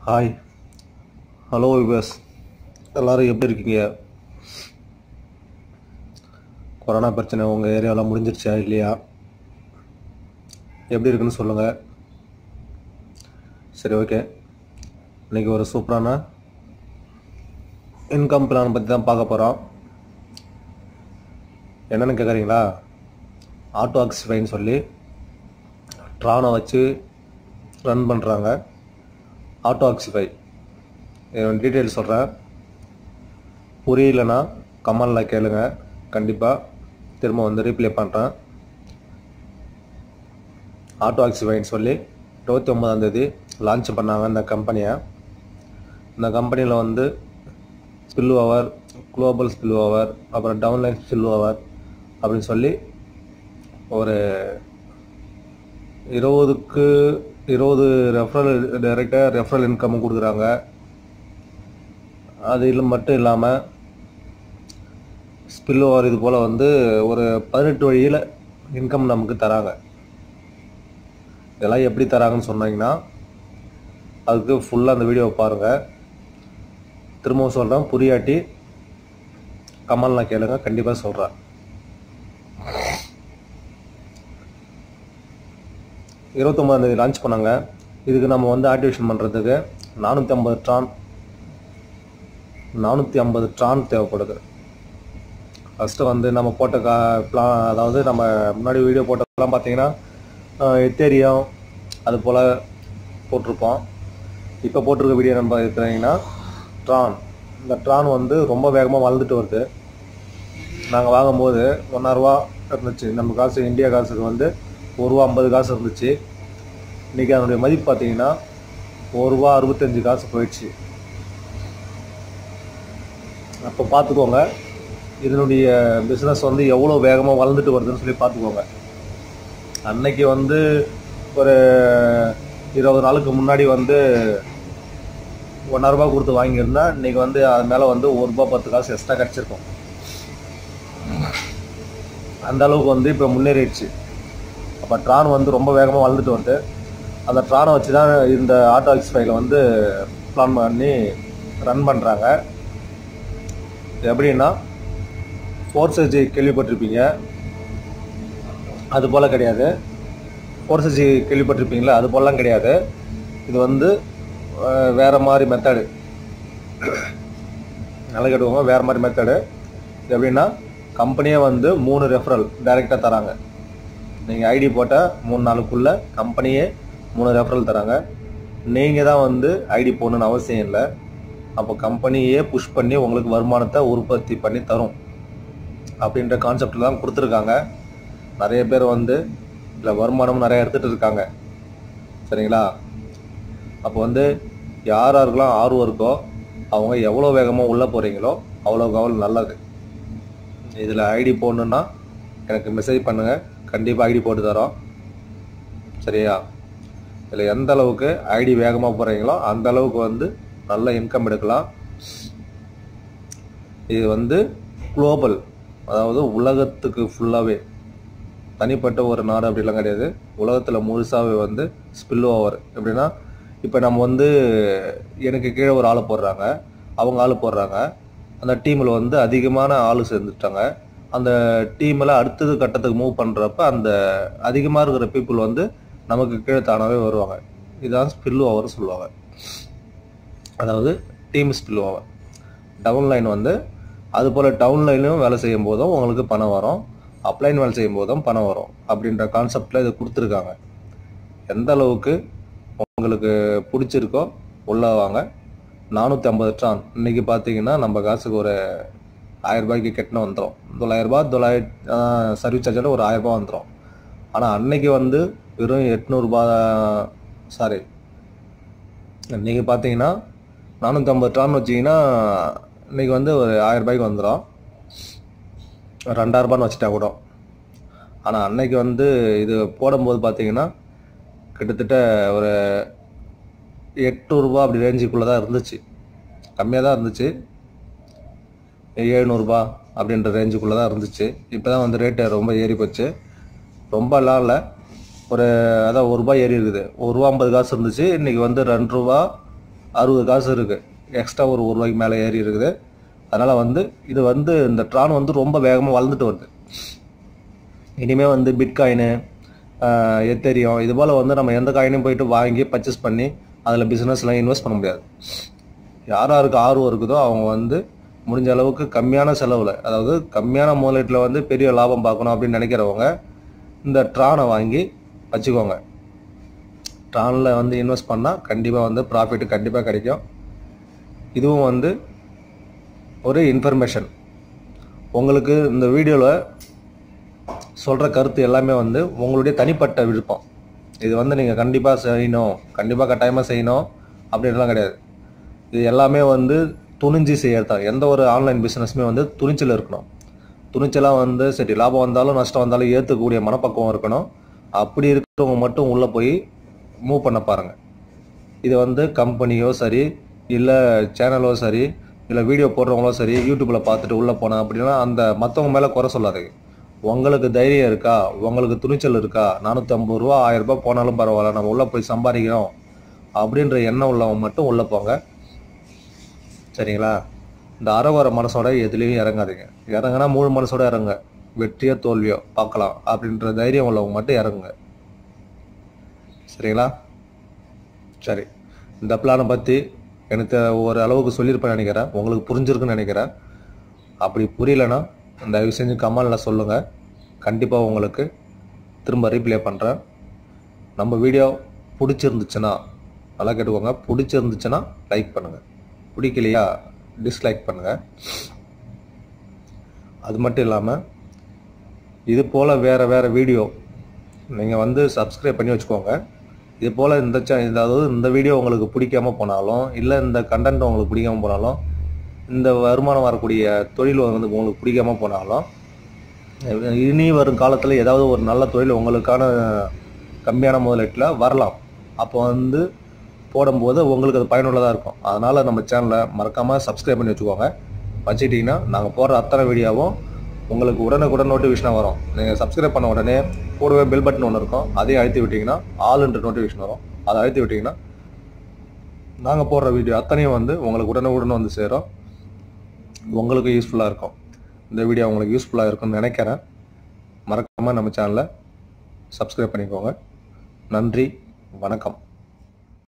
hi hello விபஸ் எல்லோரும் எப்படி இருக்கீங்க கொரோனா பிரச்சனை உங்கள் ஏரியாவில் முடிஞ்சிருச்சா இல்லையா எப்படி இருக்குன்னு சொல்லுங்கள் சரி ஓகே இன்றைக்கி ஒரு சூப்பரான இன்கம் பிளான் பற்றி தான் பார்க்க போகிறோம் என்னென்னு கேட்குறீங்களா ஆட்டோ ஆக்சிஃபைன்னு சொல்லி ட்ரானை வச்சு ரன் பண்ணுறாங்க ஆட்டோ ஆக்சிஃபை டீட்டெயில் சொல்கிறேன் புரியலனா கமெண்டில் கேளுங்க கண்டிப்பாக திரும்ப வந்து ரீப்ளே பண்ணுறேன் ஆட்டோ ஆக்சிஃபைன்னு சொல்லி இருபத்தி ஒன்பதாந்தேதி லான்ச் பண்ணாங்க இந்த கம்பெனியை இந்த கம்பெனியில் வந்து spill over global spill over அப்புறம் டவுன்லைன் ஸ்பில் ஓவர் அப்படின்னு சொல்லி ஒரு இருபதுக்கு இருபது ரெஃபரல் டைரெக்டாக ரெஃபரல் இன்கமும் கொடுக்குறாங்க அது இல்லை மட்டும் இல்லாமல் ஸ்பில் ஓவர் இது போல் வந்து ஒரு பதினெட்டு வழியில் இன்கம் நமக்கு தராங்க இதெல்லாம் எப்படி தராங்கன்னு சொன்னீங்கன்னா அதுக்கு ஃபுல்லாக அந்த வீடியோவை பாருங்கள் திரும்பவும் சொல்கிறேன் புரியாட்டி கமல்லாம் கேளுங்க கண்டிப்பாக சொல்கிறேன் இருபத்தொம்பதாந்தேதி லான்ச் பண்ணாங்க இதுக்கு நம்ம வந்து ஆக்டிவேஷன் பண்ணுறதுக்கு நானூற்றி ஐம்பது ட்ரான் நானூற்றி ஐம்பது ட்ரான் தேவைப்படுது ஃபஸ்ட்டு வந்து நம்ம போட்ட கா பிளா அதாவது நம்ம முன்னாடி வீடியோ போட்டதெல்லாம் பார்த்தீங்கன்னா எத்தேரியம் அது போல் போட்டிருப்போம் இப்போ போட்டிருக்க வீடியோ நம்ம இருக்கிறீங்கன்னா ட்ரான் இந்த ட்ரான் வந்து ரொம்ப வேகமாக வளர்ந்துட்டு வருது நாங்கள் வாங்கும்போது ஒன்றாயிரரூவா இருந்துச்சு நம்ம காசு இந்தியா காசுக்கு வந்து ஒரு ரூபா ஐம்பது காசு இருந்துச்சு இன்றைக்கி அதனுடைய மதிப்பு பார்த்தீங்கன்னா ஒரு ரூபா அறுபத்தஞ்சு காசு போயிடுச்சு அப்போ பார்த்துக்கோங்க இதனுடைய பிஸ்னஸ் வந்து எவ்வளோ வேகமாக வளர்ந்துட்டு வருதுன்னு சொல்லி பார்த்துக்கோங்க அன்னைக்கு வந்து ஒரு இருபது நாளுக்கு முன்னாடி வந்து ஒன்றாயிரரூபா கொடுத்து வாங்கியிருந்தா இன்றைக்கி வந்து அது மேலே வந்து ஒரு ரூபா பத்து காசு எக்ஸ்ட்ரா கிடச்சிருக்கும் அந்த அளவுக்கு வந்து இப்போ முன்னேறிடுச்சு அப்போ ட்ரான் வந்து ரொம்ப வேகமாக வளர்ந்துட்டு வருது அந்த ட்ரானை வச்சு தான் இந்த ஆட்டோ எக்ஸ்பைல வந்து பிளான் பண்ணி ரன் பண்ணுறாங்க எப்படின்னா ஃபோர்ஸஜி கேள்விப்பட்டிருப்பீங்க அது போல் கிடையாது ஃபோர்ஸஜி கேள்விப்பட்டிருப்பீங்களா அது போலலாம் கிடையாது இது வந்து வேறு மாதிரி மெத்தடு நல்லா கேட்டுக்கோங்க வேறு மாதிரி மெத்தடு இது எப்படின்னா கம்பெனியே வந்து மூணு ரெஃபரல் டைரெக்டாக தராங்க நீங்கள் ஐடி போட்ட மூணு நாளுக்குள்ளே கம்பெனியே மூணு ரெஃபரல் தராங்க நீங்கள் தான் வந்து ஐடி போடணுன்னு அவசியம் இல்லை அப்போ கம்பெனியே புஷ் பண்ணி உங்களுக்கு வருமானத்தை உற்பத்தி பண்ணி தரும் அப்படின்ற கான்செப்டில் தான் கொடுத்துருக்காங்க நிறைய பேர் வந்து இல்லை வருமானம் நிறைய எடுத்துகிட்டு இருக்காங்க சரிங்களா அப்போ வந்து யார் யாருக்கெல்லாம் ஆர்வம் இருக்கோ அவங்க எவ்வளோ வேகமாக உள்ளே போகிறீங்களோ அவ்வளோக்கு அவ்வளோ நல்லது இதில் ஐடி போடணுன்னா எனக்கு மெசேஜ் பண்ணுங்கள் கண்டிப்பாக ஐடி போட்டு தரோம் சரியா இதில் எந்த அளவுக்கு ஐடி வேகமாக போகிறீங்களோ அந்த அளவுக்கு வந்து நல்ல இன்கம் எடுக்கலாம் இது வந்து குளோபல் அதாவது உலகத்துக்கு ஃபுல்லாகவே தனிப்பட்ட ஒரு நாடு அப்படிலாம் கிடையாது உலகத்தில் முழுசாகவே வந்து ஸ்பில் ஓவர் எப்படின்னா இப்போ நம்ம வந்து எனக்கு கீழே ஒரு ஆளை போடுறாங்க அவங்க ஆள் போடுறாங்க அந்த டீமில் வந்து அதிகமான ஆள் சேர்ந்துட்டாங்க அந்த டீமில் அடுத்தது கட்டத்துக்கு மூவ் பண்ணுறப்ப அந்த அதிகமாக இருக்கிற பீப்புள் வந்து நமக்கு கீழே தானாகவே வருவாங்க இதுதான் ஸ்பில் ஓவர் சொல்லுவாங்க அதாவது team spill over downline வந்து அது போல் டவுன் லைன்லையும் வேலை செய்யும் போதும் உங்களுக்கு பணம் வரும் அப்ளைன் வேலை செய்யும் போதும் பணம் வரும் அப்படின்ற கான்செப்டில் இது கொடுத்துருக்காங்க எந்த அளவுக்கு உங்களுக்கு பிடிச்சிருக்கோ உள்ள வாங்க நானூற்றி ஐம்பது ட்ரான் இன்றைக்கி பார்த்தீங்கன்னா நம்ம காசுக்கு ஒரு ஆயிரம் ரூபாய்க்கு கெட்டின வந்துடும் தொள்ளாயிரரூபா தொள்ளாயிரத்தி சர்வீஸ் சார்ஜோட ஒரு ஆயிரரூபா வந்துடும் ஆனால் அன்னைக்கு வந்து வெறும் எட்நூறுபா சாரி இன்றைக்கி பார்த்தீங்கன்னா நானூற்றி ஐம்பது ட்ரான் வச்சிங்கன்னா இன்றைக்கி வந்து ஒரு ஆயிரம் ரூபாய்க்கு வந்துடும் ரெண்டாயிரரூபான்னு வச்சுட்டா கூட ஆனால் அன்னைக்கு வந்து இது போடும்போது பார்த்தீங்கன்னா கிட்டத்தட்ட ஒரு எட்நூறுபா அப்படி ரேஞ்சுக்குள்ளே தான் இருந்துச்சு கம்மியாக தான் இருந்துச்சு எழுநூறுபா அப்படின்ற ரேஞ்சுக்குள்ளே தான் இருந்துச்சு இப்போ தான் வந்து ரேட்டு ரொம்ப ஏறி போச்சு ரொம்பலாம் இல்லை ஒரு அதான் ஒரு ரூபாய் ஏறி இருக்குது ஒரு ரூபா ஐம்பது காசு இருந்துச்சு இன்றைக்கி வந்து ரெண்டு ரூபா அறுபது காசு இருக்குது எக்ஸ்ட்ரா ஒரு ஒரு ரூபாய்க்கு மேலே ஏறி இருக்குது அதனால் வந்து இது வந்து இந்த ட்ரான் வந்து ரொம்ப வேகமாக வளர்ந்துட்டு வருது இனிமேல் வந்து பிட்காயினு எத்தெரியம் இது போல் வந்து நம்ம எந்த காயினையும் போயிட்டு வாங்கி பர்ச்சேஸ் பண்ணி அதில் பிஸ்னஸ்லாம் இன்வெஸ்ட் பண்ண முடியாது யார் யாருக்கு ஆர்வம் இருக்குதோ அவங்க வந்து முடிஞ்ச அளவுக்கு கம்மியான செலவில் அதாவது கம்மியான முதலீட்டில் வந்து பெரிய லாபம் பார்க்கணும் அப்படின்னு நினைக்கிறவங்க இந்த ட்ரானை வாங்கி வச்சுக்கோங்க ட்ரானில் வந்து இன்வெஸ்ட் பண்ணால் கண்டிப்பாக வந்து ப்ராஃபிட் கண்டிப்பாக கிடைக்கும் இதுவும் வந்து ஒரு இன்ஃபர்மேஷன் உங்களுக்கு இந்த வீடியோவில் சொல்கிற கருத்து எல்லாமே வந்து உங்களுடைய தனிப்பட்ட விருப்பம் இது வந்து நீங்கள் கண்டிப்பாக செய்யணும் கண்டிப்பாக கட்டாயமாக செய்யணும் அப்படின்லாம் கிடையாது இது எல்லாமே வந்து துணிஞ்சு செய்யறதா எந்த ஒரு ஆன்லைன் பிஸ்னஸுமே வந்து துணிச்சல் இருக்கணும் துணிச்சலாக வந்து சரி லாபம் வந்தாலும் நஷ்டம் வந்தாலும் ஏற்றுக்கக்கூடிய மனப்பக்குவம் இருக்கணும் அப்படி இருக்கிறவங்க மட்டும் உள்ளே போய் மூவ் பண்ண பாருங்கள் இது வந்து கம்பெனியோ சரி இல்லை சேனலோ சரி இல்லை வீடியோ போடுறவங்களோ சரி யூடியூப்பில் பார்த்துட்டு உள்ளே போனேன் அப்படின்னா அந்த மற்றவங்க மேலே குறை சொல்லாதீங்க உங்களுக்கு தைரியம் இருக்கா உங்களுக்கு துணிச்சல் இருக்கா நானூற்றி ஐம்பது ரூபா ஆயிரம் ரூபாய் போனாலும் பரவாயில்ல நம்ம உள்ளே போய் சம்பாதிக்கிறோம் அப்படின்ற எண்ணம் உள்ளவங்க மட்டும் உள்ளே போங்க சரிங்களா இந்த அறவர மனசோட எதுலேயும் இறங்காதீங்க இறங்குனா முழு மனசோட இறங்க வெற்றியோ தோல்வியோ பார்க்கலாம் அப்படின்ற தைரியம் உள்ளவங்க மட்டும் இறங்குங்க சரிங்களா சரி இந்த பிளானை பற்றி எனக்கு ஒரு அளவுக்கு சொல்லியிருப்பேன் நினைக்கிறேன் உங்களுக்கு புரிஞ்சிருக்குன்னு நினைக்கிறேன் அப்படி புரியலன்னா தயவு செஞ்சு கமெண்டில் சொல்லுங்கள் கண்டிப்பாக உங்களுக்கு திரும்ப ரீப்ளே பண்ணுறேன் நம்ம வீடியோ பிடிச்சிருந்துச்சுன்னா நல்லா கேட்டுக்கோங்க பிடிச்சிருந்துச்சுன்னா லைக் பண்ணுங்கள் பிடிக்கலையா டிஸ்லைக் பண்ணுங்கள் அது மட்டும் இல்லாமல் இது போல் வேறு வேறு வீடியோ நீங்கள் வந்து சப்ஸ்கிரைப் பண்ணி வச்சுக்கோங்க இது போல் இந்த சே அதாவது இந்த வீடியோ உங்களுக்கு பிடிக்காம போனாலும் இல்லை இந்த கண்டென்ட் உங்களுக்கு பிடிக்காம போனாலும் இந்த வருமானம் வரக்கூடிய தொழில் வந்து உங்களுக்கு பிடிக்காம போனாலும் இனி வரும் காலத்தில் ஏதாவது ஒரு நல்ல தொழில் உங்களுக்கான கம்மியான முதலீட்டில் வரலாம் அப்போ வந்து போடும்போது உங்களுக்கு அது பயனுள்ளதாக இருக்கும் அதனால் நம்ம சேனலை மறக்காமல் சப்ஸ்கிரைப் பண்ணி வச்சுக்கோங்க வச்சுக்கிட்டிங்கன்னா நாங்கள் போடுற அத்தனை வீடியோவும் உங்களுக்கு உடனுக்குடன் நோட்டிஃபிகேஷனாக வரும் நீங்கள் சப்ஸ்கிரைப் பண்ண உடனே கூடவே பெல் பட்டன் ஒன்று இருக்கும் அதையும் அழுத்தி விட்டிங்கன்னா ஆல்ன்ற நோட்டிஃபிகேஷன் வரும் அதை அழுத்தி விட்டிங்கன்னா நாங்கள் போடுற வீடியோ அத்தனையும் வந்து உங்களுக்கு உடனுக்குடன் வந்து சேரும் உங்களுக்கு யூஸ்ஃபுல்லாக இருக்கும் இந்த வீடியோ உங்களுக்கு யூஸ்ஃபுல்லாக இருக்கும்னு நினைக்கிறேன் மறக்காமல் நம்ம சேனலை சப்ஸ்கிரைப் பண்ணிக்கோங்க நன்றி வணக்கம்